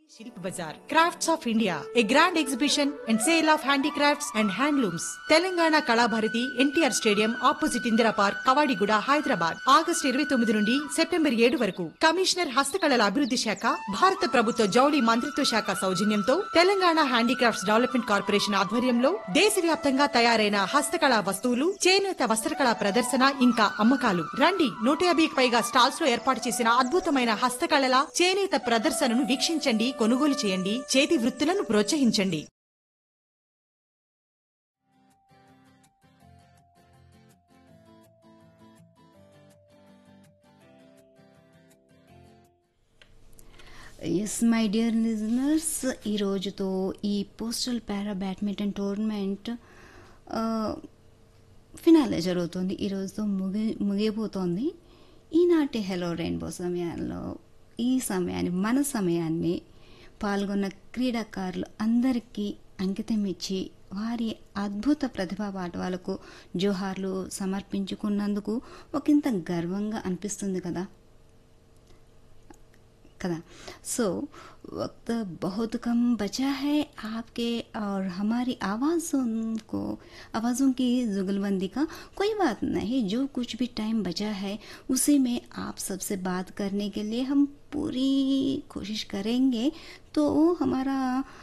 Shilp Bazaar, Crafts of India, a grand exhibition and sale of handicrafts and handlooms. Telangana Kalabharathi NTR stadium opposite Indira park Kavadiguda Hyderabad August ఇరవై తొమ్మిది నుండి September ఏడు వరకు commissioner హస్తకళల అభివృద్ధి శాఖ భారత ప్రభుత్వ జౌళి మంత్రిత్వ శాఖ సౌజన్యంతో తెలంగాణ హ్యాండీక్రాఫ్ట్స్ డెవలప్మెంట్ కార్పొరేషన్ ఆధ్వర్యంలో దేశవ్యాప్తంగా తయారైన హస్తకళా వస్తువులు చేనేత వస్త్రకళా ప్రదర్శన ఇంకా అమ్మకాలు రండి నూట యాభైకి పైగా స్టాల్స్ లో ఏర్పాటు చేసిన అద్భుతమైన హస్తకళల చేనేత ప్రదర్శనను వీక్షించండి కొనుగోలు చేయండి చేతి వృత్తులను ప్రోత్సహించండి ఎస్ మై డియర్ లిజనర్స్ ఈ రోజుతో ఈ postal para badminton tournament finale జరుగుతుంది ఈ రోజుతో ముగి ముగిపోతోంది ఈనాటి హెలో రెయిన్బో సమయాల్లో ఈ సమయాన్ని మన సమయాన్ని పాల్గొన్న క్రీడాకారులు అందరికీ అంకితం ఇచ్చి వారి అద్భుత ప్రతిభా పాఠవాలకు జోహార్లు సమర్పించుకున్నందుకు ఒకంత గర్వంగా అనిపిస్తుంది కదా कदा सो वक्त बहुत कम बचा है आपके और हमारी आवाज़ों को आवाज़ों की जुगलबंदी का कोई बात नहीं जो कुछ भी टाइम बचा है उसी में आप सबसे बात करने के लिए हम पूरी कोशिश करेंगे तो हमारा